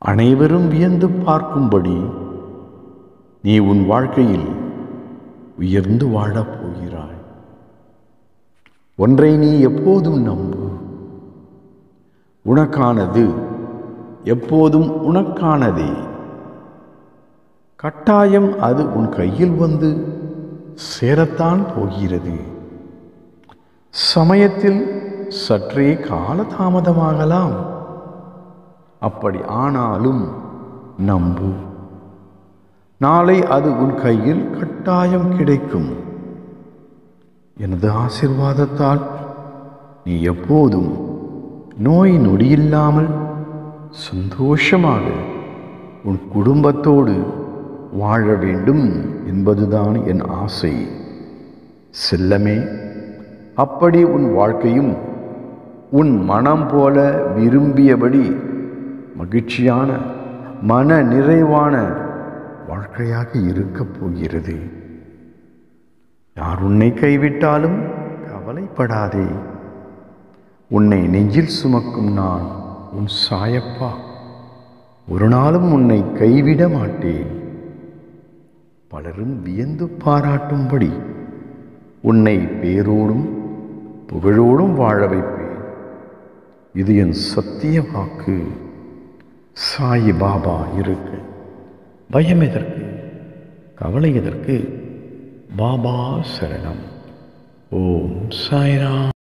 அனைவரும் வியந்து பார்க்கும்படி நீ உன் வாழ்க்கையில் உயர்ந்து வாழப் போகிறாய் ஒன்றை நீ எப்போதும் நம்பு உனக்கானது எப்போதும் உனக்கானதே கட்டாயம் அது உன் கையில் வந்து சேரத்தான் போகிறது சமயத்தில் சற்றே காலதாமதமாகலாம் அப்படி ஆனாலும் நம்பு நாளை அது உன் கையில் கட்டாயம் கிடைக்கும் எனது ஆசிர்வாதத்தால் நீ எப்போதும் நோய் நொடியில்லாமல் சந்தோஷமாக உன் குடும்பத்தோடு வாழ வேண்டும் என்பதுதான் என் ஆசை செல்லமே அப்படி உன் வாழ்க்கையும் உன் மனம் போல விரும்பியபடி மகிழ்ச்சியான மன நிறைவான வாழ்க்கையாக இருக்கப் போகிறது யார் உன்னை கைவிட்டாலும் கவலைப்படாதே உன்னை நெஞ்சில் சுமக்கும் நான் உன் சாயப்பா ஒரு நாளும் உன்னை கைவிட மாட்டேன் பலரும் வியந்து பாராட்டும்படி உன்னை பேரோடும் புகழோடும் வாழ வைப்பேன் இது என் சத்திய வாக்கு சாயி பாபா இருக்கு பயம் எதற்கு கவலை எதற்கு பாபா சரணம் ஓம் சாய்ராம்